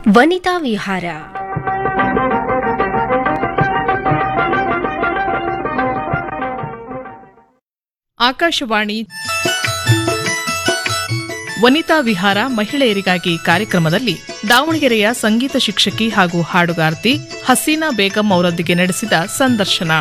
ವನಿತಾ ವಿಹಾರ ಆಕಾಶವಾಣಿ ವನಿತಾ ವಿಹಾರ ಮಹಿಳೆಯರಿಗಾಗಿ ಕಾರ್ಯಕ್ರಮದಲ್ಲಿ ದಾವಣಗೆರೆಯ ಸಂಗೀತ ಶಿಕ್ಷಕಿ ಹಾಗೂ ಹಾಡುಗಾರ್ತಿ ಹಸೀನಾ ಬೇಗಂ ಅವರೊಂದಿಗೆ ನಡೆಸಿದ ಸಂದರ್ಶನ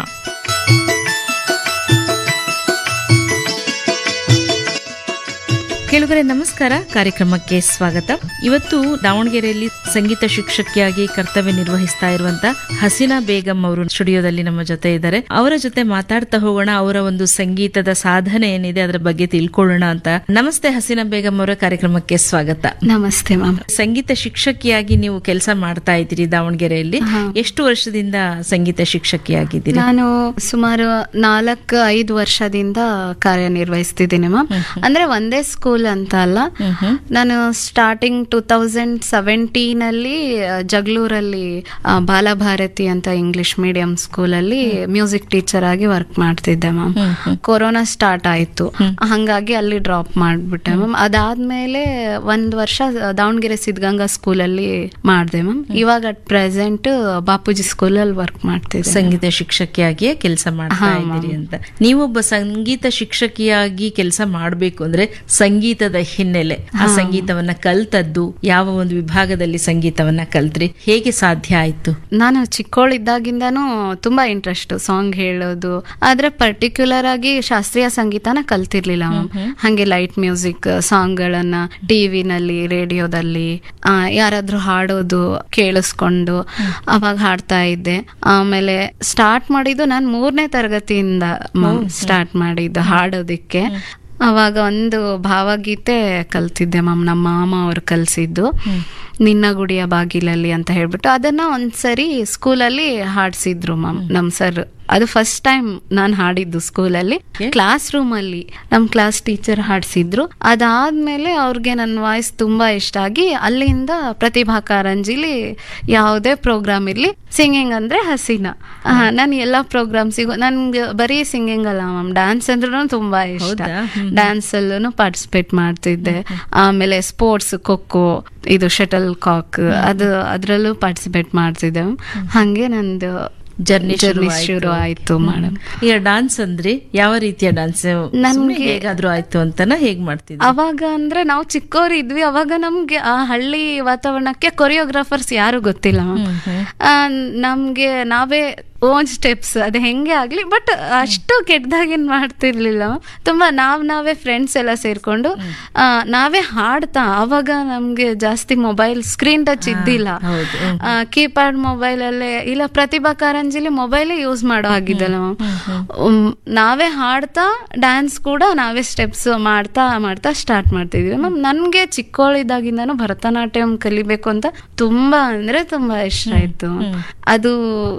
ಕೇಳುಗರೆ ನಮಸ್ಕಾರ ಕಾರ್ಯಕ್ರಮಕ್ಕೆ ಸ್ವಾಗತ ಇವತ್ತು ದಾವಣಗೆರೆಯಲ್ಲಿ ಸಂಗೀತ ಶಿಕ್ಷಕಿಯಾಗಿ ಕರ್ತವ್ಯ ನಿರ್ವಹಿಸ್ತಾ ಇರುವಂತ ಹಸೀನಾ ಬೇಗಂ ಅವರು ಸ್ಟುಡಿಯೋದಲ್ಲಿ ನಮ್ಮ ಜೊತೆ ಇದ್ದಾರೆ ಅವರ ಜೊತೆ ಮಾತಾಡ್ತಾ ಹೋಗೋಣ ಅವರ ಒಂದು ಸಂಗೀತದ ಸಾಧನೆ ಏನಿದೆ ಅದರ ಬಗ್ಗೆ ತಿಳ್ಕೊಳ್ಳೋಣ ಅಂತ ನಮಸ್ತೆ ಹಸೀನಾ ಬೇಗಂ ಅವರ ಕಾರ್ಯಕ್ರಮಕ್ಕೆ ಸ್ವಾಗತ ನಮಸ್ತೆ ಮ್ಯಾಮ್ ಸಂಗೀತ ಶಿಕ್ಷಕಿಯಾಗಿ ನೀವು ಕೆಲಸ ಮಾಡ್ತಾ ಇದ್ದೀರಿ ದಾವಣಗೆರೆಯಲ್ಲಿ ಎಷ್ಟು ವರ್ಷದಿಂದ ಸಂಗೀತ ಶಿಕ್ಷಕಿಯಾಗಿದ್ದೀರಿ ನಾನು ಸುಮಾರು ನಾಲ್ಕು ಐದು ವರ್ಷದಿಂದ ಕಾರ್ಯನಿರ್ವಹಿಸ್ತಿದ್ದೀನಿ ಮ್ಯಾಮ್ ಅಂದ್ರೆ ಒಂದೇ ಸ್ಕೂಲ್ ಅಂತ ಅಲ್ಲ ನಾನು ಸ್ಟಾರ್ಟಿಂಗ್ ಟೂ ತೌಸಂಡ್ ಸೆವೆಂಟೀನ್ ಅಲ್ಲಿ ಆ, ಜಗಳೂರಲ್ಲಿ ಆ, ಬಾಲಭಾರತಿ ಅಂತ ಇಂಗ್ಲಿಷ್ ಮೀಡಿಯಂ ಸ್ಕೂಲಲ್ಲಿ ಮ್ಯೂಸಿಕ್ ಟೀಚರ್ ಆಗಿ ವರ್ಕ್ ಮಾಡ್ತಿದ್ದೆ ಮ್ಯಾಮ್ ಕೊರೋನಾ ಸ್ಟಾರ್ಟ್ ಆಯ್ತು ಹಂಗಾಗಿ ಅಲ್ಲಿ ಡ್ರಾಪ್ ಮಾಡ್ಬಿಟ್ಟೆ ಮ್ಯಾಮ್ ಅದಾದ್ಮೇಲೆ ಒಂದ್ ವರ್ಷ ದಾವಣಗೆರೆ ಸಿದ್ಧಗಂಗಾ ಸ್ಕೂಲಲ್ಲಿ ಮಾಡಿದೆ ಮ್ಯಾಮ್ ಇವಾಗ ಅಟ್ ಪ್ರೆಸೆಂಟ್ ಬಾಪೂಜಿ ಸ್ಕೂಲಲ್ಲಿ ವರ್ಕ್ ಮಾಡ್ತಿದ್ದೆ ಸಂಗೀತ ಶಿಕ್ಷಕಿಯಾಗಿಯೇ ಕೆಲಸ ಮಾಡ್ತಾ ಇದ್ದೀರಿ ಅಂತ ನೀವೊಬ್ಬ ಸಂಗೀತ ಶಿಕ್ಷಕಿಯಾಗಿ ಕೆಲಸ ಮಾಡಬೇಕು ಅಂದ್ರೆ ಸಂಗೀತದ ಹಿನ್ನೆಲೆ ಆ ಸಂಗೀತವನ್ನ ಕಲ್ತದ್ದು ಯಾವ ಒಂದು ವಿಭಾಗದಲ್ಲಿ ಸಂಗೀತವನ್ನ ಕಲ್ತ್ರಿ ಹೇಗೆ ಸಾಧ್ಯ ಆಯ್ತು ನಾನು ಚಿಕ್ಕವಳಿದ್ದಾಗಿಂದಾನು ತುಂಬಾ ಇಂಟ್ರೆಸ್ಟ್ ಸಾಂಗ್ ಹೇಳೋದು ಆದ್ರೆ ಪರ್ಟಿಕ್ಯುಲರ್ ಆಗಿ ಶಾಸ್ತ್ರೀಯ ಸಂಗೀತನ ಕಲ್ತಿರ್ಲಿಲ್ಲ ಮ್ಯಾಮ್ ಹಂಗೆ ಲೈಟ್ ಮ್ಯೂಸಿಕ್ ಸಾಂಗ್ ಗಳನ್ನ ಟಿವಿನಲ್ಲಿ ರೇಡಿಯೋದಲ್ಲಿ ಆ, ಯಾರಾದ್ರೂ ಹಾಡೋದು ಕೇಳಿಸ್ಕೊಂಡು ಅವಾಗ ಹಾಡ್ತಾ ಇದ್ದೆ ಆಮೇಲೆ ಸ್ಟಾರ್ಟ್ ಮಾಡಿದ್ದು ನಾನು ಮೂರನೇ ತರಗತಿಯಿಂದ ಸ್ಟಾರ್ಟ್ ಮಾಡಿದ್ದು ಹಾಡೋದಿಕ್ಕೆ ಅವಾಗ ಒಂದು ಭಾವಗೀತೆ ಕಲ್ತಿದ್ದೆ ಮ್ಯಾಮ್ ನಮ್ಮ ಮಾಮ ಅವ್ರು ಕಲ್ಸಿದ್ದು ನಿನ್ನ ಗುಡಿಯ ಬಾಗಿಲಲ್ಲಿ ಅಂತ ಹೇಳ್ಬಿಟ್ಟು ಅದನ್ನ ಒಂದ್ಸರಿ ಸ್ಕೂಲಲ್ಲಿ ಹಾಡ್ಸಿದ್ರು ಮ್ಯಾಮ್ ನಮ್ ಸರ್ ಅದು ಫಸ್ಟ್ ಟೈಮ್ ನಾನು ಹಾಡಿದ್ದು ಸ್ಕೂಲಲ್ಲಿ ಕ್ಲಾಸ್ ರೂಮ್ ಅಲ್ಲಿ ನಮ್ ಕ್ಲಾಸ್ ಟೀಚರ್ ಹಾಡ್ಸಿದ್ರು ಅದಾದ್ಮೇಲೆ ಅವ್ರಿಗೆ ನನ್ನ ವಾಯ್ಸ್ ತುಂಬಾ ಇಷ್ಟ ಆಗಿ ಅಲ್ಲಿಂದ ಪ್ರತಿಭಾ ಕಾರಂಜಿಲಿ ಯಾವುದೇ ಪ್ರೋಗ್ರಾಮ್ ಇರ್ಲಿ ಸಿಂಗಿಂಗ್ ಅಂದ್ರೆ ಹಸೀನಾ ನಾನು ಎಲ್ಲಾ ಪ್ರೋಗ್ರಾಮ್ಸಿಗೂ ನನ್ಗೆ ಬರೀ ಸಿಂಗಿಂಗ್ ಅಲ್ಲ ಮ್ಯಾಮ್ ಡ್ಯಾನ್ಸ್ ಅಂದ್ರೂ ತುಂಬಾ ಇಷ್ಟ ಡ್ಯಾನ್ಸ್ ಅಲ್ಲೂ ಪಾರ್ಟಿಸಿಪೇಟ್ ಮಾಡ್ತಿದ್ದೆ ಆಮೇಲೆ ಸ್ಪೋರ್ಟ್ಸ್ ಖೋಖೋ ಇದು ಶಟಲ್ ಕಾಕ್ ಅದು ಅದ್ರಲ್ಲೂ ಪಾರ್ಟಿಸಿಪೇಟ್ ಮಾಡ್ತಿದ್ದೆ ಮ್ಯಾಮ್. ಹಂಗೆ ನಂದು ಜರ್ನಿ ಜರ್ನಿ ಶುರು ಆಯ್ತು ಮೇಡಮ್ ಈಗ ಡಾನ್ಸ್ ಅಂದ್ರೆ ಯಾವ ರೀತಿಯ ಡಾನ್ಸ್ ನನ್ಗೆ- ಹೇಗಾದ್ರೂ ಆಯ್ತು ಅಂತನ ಹೇಗ್ ಮಾಡ್ತಿದ್ರಿ ಅವಾಗ ಅಂದ್ರೆ ನಾವು ಚಿಕ್ಕವ್ರು ಇದ್ವಿ ಅವಾಗ ನಮ್ಗೆ ಆ ಹಳ್ಳಿ ವಾತಾವರಣಕ್ಕೆ ಕೊರಿಯೋಗ್ರಾಫರ್ಸ್ ಯಾರು ಗೊತ್ತಿಲ್ಲ ಮ್ಯಾಮ್. ಆ, ನಮ್ಗೆ ನಾವೇ ಓನ್ ಸ್ಟೆಪ್ಸ್ ಅದು ಹೆಂಗೆ ಆಗ್ಲಿ ಬಟ್ ಅಷ್ಟು ಕೆಟ್ಟದಾಗೇನ್ ಮಾಡ್ತಿರ್ಲಿಲ್ಲ ಮ್ಯಾಮ್. ತುಂಬಾ ನಾವ್ ನಾವೇ ಫ್ರೆಂಡ್ಸ್ ಎಲ್ಲ ಸೇರ್ಕೊಂಡು ಆ, ನಾವೇ ಹಾಡ್ತಾ ಅವಾಗ ನಮ್ಗೆ ಜಾಸ್ತಿ ಮೊಬೈಲ್ ಸ್ಕ್ರೀನ್ ಟಚ್ ಇದ್ದಿಲ್ಲ ಹೌದು. ಕೀಪ್ಯಾಡ್ ಮೊಬೈಲ್ ಅಲ್ಲೇ ಇಲ್ಲ ಪ್ರತಿಭಾ ಕಾರಂಜಿಲಿ ಮೊಬೈಲೇ ಯೂಸ್ ಮಾಡೋ ಆಗಿದ್ದಲ್ಲ ಮ್ಯಾಮ್. ನಾವೇ ಹಾಡ್ತಾ ಡ್ಯಾನ್ಸ್ ಕೂಡ ನಾವೇ ಸ್ಟೆಪ್ಸ್ ಮಾಡ್ತಾ ಮಾಡ್ತಾ ಸ್ಟಾರ್ಟ್ ಮಾಡ್ತಿದ್ವಿ ಮ್ಯಾಮ್ ನನ್ಗೆ ಚಿಕ್ಕವಳಿದ್ದಾಗಿಂದಾನು ಭರತನಾಟ್ಯಂ ಕಲಿಬೇಕು ಅಂತ ತುಂಬಾ ಅಂದ್ರೆ ತುಂಬಾ ಇಷ್ಟ ಆಯ್ತು ಅದು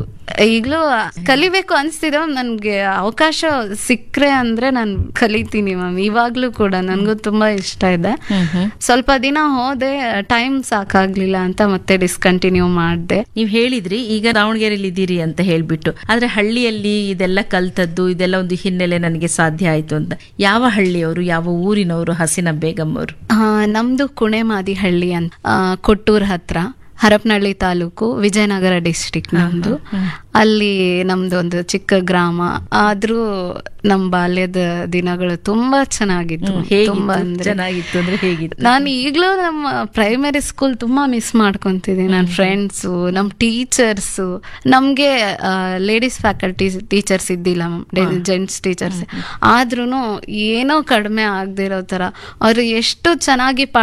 ಈಗ್ಲೂ ಕಲಿಬೇಕು ಅನ್ಸ್ತಿದೆ ಮ್ಯಾಮ್ ನನ್ಗೆ ಅವಕಾಶ ಸಿಕ್ಕ್ರೆ ಅಂದ್ರೆ ನಾನು ಕಲಿತೀನಿ ಮ್ಯಾಮ್ ಇವಾಗ್ಲೂ ಕೂಡ ನನ್ಗೂ ತುಂಬಾ ಇಷ್ಟ ಇದೆ ಸ್ವಲ್ಪ ದಿನ ಹೋದೆ ಟೈಮ್ ಸಾಕಾಗ್ಲಿಲ್ಲ ಅಂತ ಮತ್ತೆ ಡಿಸ್ಕಂಟಿನ್ಯೂ ಮಾಡಿದೆ ನೀವ್ ಹೇಳಿದ್ರಿ ಈಗ ದಾವಣಗೆರೆಯಲ್ಲಿ ಇದ್ದೀರಿ ಅಂತ ಹೇಳ್ಬಿಟ್ಟು ಆದ್ರೆ ಹಳ್ಳಿಯಲ್ಲಿ ಇದೆಲ್ಲ ಕಲ್ತದ್ದು ಇದೆಲ್ಲ ಒಂದು ಹಿನ್ನೆಲೆ ನನಗೆ ಸಾಧ್ಯ ಆಯ್ತು ಅಂತ ಯಾವ ಹಳ್ಳಿಯವರು ಯಾವ ಊರಿನವರು ಹಸಿನ ಬೇಗಂ ಅವರು ಆ, ನಮ್ದು ಕುಣೆಮಾದಿಹಳ್ಳಿ ಅಂತ ಆ, ಕೊಟ್ಟೂರ್ ಹತ್ರ ಹರಪನಹಳ್ಳಿ ತಾಲೂಕು ವಿಜಯನಗರ ಡಿಸ್ಟಿಕ್ ನಮ್ದು ಅಲ್ಲಿ ನಮ್ದು ಒಂದು ಚಿಕ್ಕ ಗ್ರಾಮ ಆದ್ರೂ ನಮ್ ಬಾಲ್ಯದ ದಿನಗಳು ತುಂಬಾ ಚೆನ್ನಾಗಿತ್ತು ತುಂಬಾ ಅಂದ್ರೆ ಚೆನ್ನಾಗಿತ್ತು ಅಂದ್ರೆ ಹೇಗಿತ್ತು ನಾನು ಈಗಲೂ ನಮ್ಮ ಪ್ರೈಮರಿ ಸ್ಕೂಲ್ ತುಂಬಾ ಮಿಸ್ ಮಾಡ್ಕೊಂತಿದ್ದೀನಿ ನನ್ನ ಫ್ರೆಂಡ್ಸು ನಮ್ಮ ಟೀಚರ್ಸು ನಮಗೆ ಲೇಡೀಸ್ ಫ್ಯಾಕಲ್ಟಿ ಟೀಚರ್ಸ್ ಇದ್ದಿಲ್ಲ ಜೆಂಟ್ಸ್ ಟೀಚರ್ಸ್ ಆದ್ರೂ ಏನೋ ಕಡಿಮೆ ಆಗದಿರೋ ಥರ ಅವರು ಎಷ್ಟು ಚೆನ್ನಾಗಿ